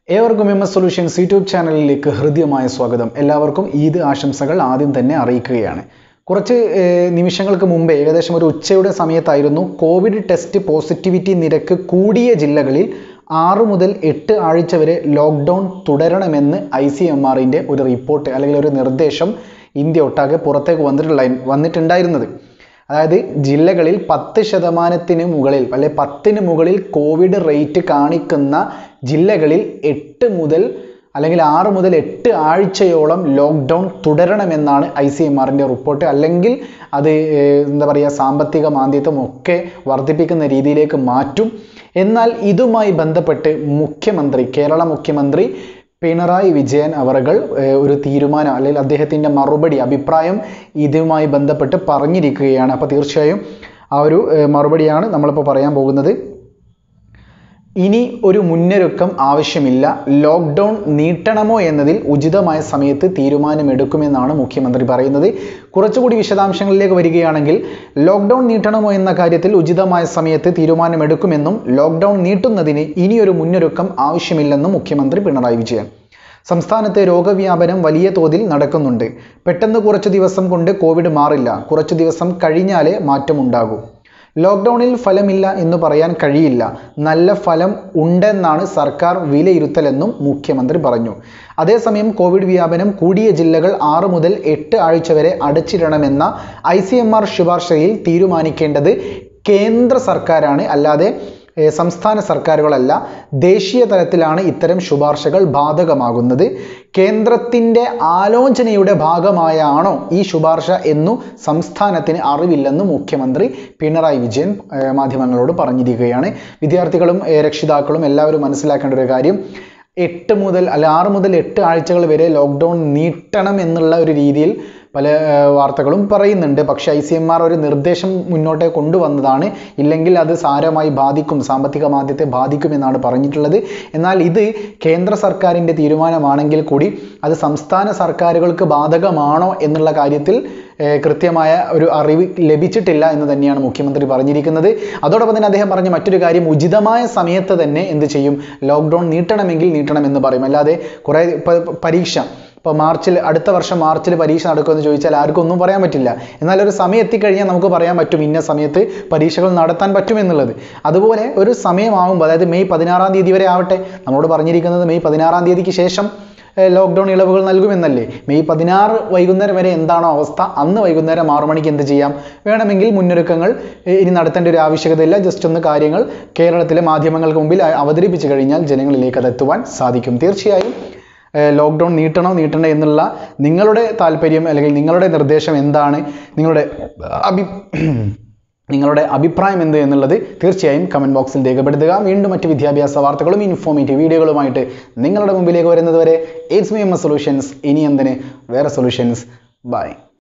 ഏവർക്കും M S solutions YouTube ചാനലിലേക്ക് ഹൃദ്യമായ സ്വാഗതം എല്ലാവർക്കും ഈദ് ആശംസകൾ ആദ്യം തന്നെ അറിയിക്കുകയാണ് കുറച്ച് ഏഹ്, നിമിഷങ്ങൾക്ക് മുമ്പേ ഏകദേശം ഒരു ഉച്ചയുടെ സമയത്തായിരുന്നു കോവിഡ് ടെസ്റ്റ് പോസിറ്റിവിറ്റി നിരക്ക് കൂടിയ ജില്ലകളിൽ ആറ് മുതൽ എട്ട് ആഴ്ച വരെ ലോക്ക്ഡൗൺ തുടരണമെന്ന് ഐ സി എം ആറിൻ്റെ ഒരു റിപ്പോർട്ട് അല്ലെങ്കിൽ ഒരു നിർദ്ദേശം ഇന്ത്യ ഒട്ടാകെ പുറത്തേക്ക് വന്നിട്ടുള്ള വന്നിട്ടുണ്ടായിരുന്നത് അതായത് ജില്ലകളിൽ പത്ത് ശതമാനത്തിന് മുകളിൽ അല്ലെ പത്തിന് മുകളിൽ കോവിഡ് റേറ്റ് കാണിക്കുന്ന ജില്ലകളിൽ എട്ട് മുതൽ അല്ലെങ്കിൽ ആറ് മുതൽ എട്ട് ആഴ്ചയോളം ലോക്ക്ഡൗൺ തുടരണമെന്നാണ് ഐ സി എം ആറിൻ്റെ റിപ്പോർട്ട് അല്ലെങ്കിൽ അത് ഏർ, എന്താ പറയുക സാമ്പത്തിക മാന്ദ്യത്വം ഒക്കെ വർദ്ധിപ്പിക്കുന്ന രീതിയിലേക്ക് മാറ്റും എന്നാൽ ഇതുമായി ബന്ധപ്പെട്ട് മുഖ്യമന്ത്രി കേരള മുഖ്യമന്ത്രി പിണറായി വിജയൻ അവറുകൾ ഏഹ്, ഒരു തീരുമാനം അല്ലെങ്കിൽ അദ്ദേഹത്തിൻ്റെ മറുപടി അഭിപ്രായം ഇതുമായി ബന്ധപ്പെട്ട് പറഞ്ഞിരിക്കുകയാണ് അപ്പോൾ തീർച്ചയായും ആ ഒരു ഏഹ്, മറുപടിയാണ് നമ്മളിപ്പോൾ പറയാൻ പോകുന്നത് ഇനി ഒരു മുന്നൊരുക്കം ആവശ്യമില്ല ലോക്ക്ഡൗൺ നീട്ടണമോ എന്നതിൽ ഉചിതമായ സമയത്ത് തീരുമാനമെടുക്കുമെന്നാണ് മുഖ്യമന്ത്രി പറയുന്നത് കുറച്ചുകൂടി വിശദാംശങ്ങളിലേക്ക് വരികയാണെങ്കിൽ ലോക്ക്ഡൗൺ നീട്ടണമോ എന്ന കാര്യത്തിൽ ഉചിതമായ സമയത്ത് തീരുമാനമെടുക്കുമെന്നും ലോക്ക്ഡൗൺ നീട്ടുന്നതിന് ഇനിയൊരു മുന്നൊരുക്കം ആവശ്യമില്ലെന്നും മുഖ്യമന്ത്രി പിണറായി വിജയൻ സംസ്ഥാനത്തെ രോഗവ്യാപനം വലിയ തോതിൽ നടക്കുന്നുണ്ട് പെട്ടെന്ന് കുറച്ച് ദിവസം കൊണ്ട് കോവിഡ് മാറില്ല കുറച്ച് ദിവസം കഴിഞ്ഞാലേ മാറ്റമുണ്ടാകൂ ലോക്ക്ഡൗണിൽ ഫലമില്ല എന്ന് പറയാൻ കഴിയില്ല നല്ല ഫലം ഉണ്ടെന്നാണ് സർക്കാർ വിലയിരുത്തലെന്നും മുഖ്യമന്ത്രി പറഞ്ഞു അതേസമയം കോവിഡ് വ്യാപനം കൂടിയ ജില്ലകൾ ആറ് മുതൽ എട്ട് ആഴ്ച വരെ അടച്ചിടണമെന്ന ഐ സി എം ആർ ശുപാർശയിൽ തീരുമാനിക്കേണ്ടത് കേന്ദ്ര സർക്കാരാണ് അല്ലാതെ ഏർ സംസ്ഥാന സർക്കാരുകളല്ല ദേശീയ തലത്തിലാണ് ഇത്തരം ശുപാർശകൾ ബാധകമാകുന്നത് കേന്ദ്രത്തിൻ്റെ ആലോചനയുടെ ഭാഗമായാണോ ഈ ശുപാർശ എന്നു സംസ്ഥാനത്തിന് അറിവില്ലെന്ന് മുഖ്യമന്ത്രി പിണറായി വിജയൻ ഏർ മാധ്യമങ്ങളോട് പറഞ്ഞിരിക്കുകയാണ് വിദ്യാർത്ഥികളും ഏർ രക്ഷിതാക്കളും എല്ലാവരും മനസ്സിലാക്കേണ്ട ഒരു കാര്യം എട്ട് മുതൽ അല്ല ആറ് മുതൽ എട്ട് ആഴ്ചകൾ വരെ ലോക്ക്ഡൗൺ നീട്ടണം എന്നുള്ള ഒരു രീതിയിൽ പല ഏർ, വാർത്തകളും പറയുന്നുണ്ട് പക്ഷേ ഐ സി എം ആർ ഒരു നിർദ്ദേശം മുന്നോട്ട് കൊണ്ടുവന്നതാണ് ഇല്ലെങ്കിൽ അത് സാരമായി ബാധിക്കും സാമ്പത്തിക മാന്ദ്യത്തെ ബാധിക്കുമെന്നാണ് പറഞ്ഞിട്ടുള്ളത് എന്നാൽ ഇത് കേന്ദ്ര സർക്കാരിൻ്റെ തീരുമാനമാണെങ്കിൽ കൂടി അത് സംസ്ഥാന സർക്കാരുകൾക്ക് ബാധകമാണോ എന്നുള്ള കാര്യത്തിൽ ഏർ, കൃത്യമായ ഒരു അറിവ് ലഭിച്ചിട്ടില്ല എന്ന് തന്നെയാണ് മുഖ്യമന്ത്രി പറഞ്ഞിരിക്കുന്നത് അതോടൊപ്പം തന്നെ അദ്ദേഹം പറഞ്ഞ മറ്റൊരു കാര്യം ഉചിതമായ സമയത്ത് തന്നെ എന്ത് ചെയ്യും ലോക്ക്ഡൗൺ നീട്ടണമെങ്കിൽ നീട്ടണം എന്ന് പറയും അല്ലാതെ കുറേ ഇപ്പൊ പരീക്ഷ ഇപ്പോൾ മാർച്ചിൽ അടുത്ത വർഷം മാർച്ചിൽ പരീക്ഷ നടക്കുമെന്ന് ചോദിച്ചാൽ ആർക്കും ഒന്നും പറയാൻ പറ്റില്ല എന്നാൽ ഒരു സമയം എത്തിക്കഴിഞ്ഞാൽ നമുക്ക് പറയാൻ പറ്റും ഇന്ന സമയത്ത് പരീക്ഷകൾ നടത്താൻ പറ്റുമെന്നുള്ളത് അതുപോലെ ഒരു സമയമാകുമ്പോൾ അതായത് മെയ് പതിനാറാം തീയതി വരെ ആവട്ടെ നമ്മളോട് പറഞ്ഞിരിക്കുന്നത് മെയ് പതിനാറാം തീയതിക്ക് ശേഷം ലോക്ക്ഡൗൺ ഇളവുകൾ നൽകുമെന്നല്ലേ മെയ് പതിനാറ് വൈകുന്നേരം വരെ എന്താണോ അവസ്ഥ അന്ന് വൈകുന്നേരം ആറു മണിക്ക് എന്ത് ചെയ്യാം വേണമെങ്കിൽ മുന്നൊരുക്കങ്ങൾ ഏർ, ഇനി നടത്തേണ്ട ഒരു ആവശ്യകതയില്ല ജസ്റ്റ് ഒന്ന് കാര്യങ്ങൾ കേരളത്തിലെ മാധ്യമങ്ങൾക്ക് മുമ്പിൽ അ- അവതരിപ്പിച്ചു കഴിഞ്ഞാൽ ജനങ്ങളിലേക്ക് അത് എത്തുവാൻ സാധിക്കും തീർച്ചയായും ലോക്ക്ഡൗൺ നീട്ടണോ നീട്ടണോ എന്നുള്ള നിങ്ങളുടെ താല്പര്യം അല്ലെങ്കിൽ നിങ്ങളുടെ നിർദ്ദേശം എന്താണ് നിങ്ങളുടെ അഭി നിങ്ങളുടെ അഭിപ്രായം എന്ത് എന്നുള്ളത് തീർച്ചയായും കമൻറ്റ് ബോക്സിൽ രേഖപ്പെടുത്തുക വീണ്ടും മറ്റ് വിദ്യാഭ്യാസ വാർത്തകളും ഇൻഫോർമേറ്റീവ് വീഡിയോകളുമായിട്ട് നിങ്ങളുടെ മുമ്പിലേക്ക് വരുന്നത് വരെ എയ്റ്റ്സ് മി എം എസ് സൊല്യൂഷൻസ് ഇനി എന്തിന് വേറെ സൊല്യൂഷൻസ് ബൈ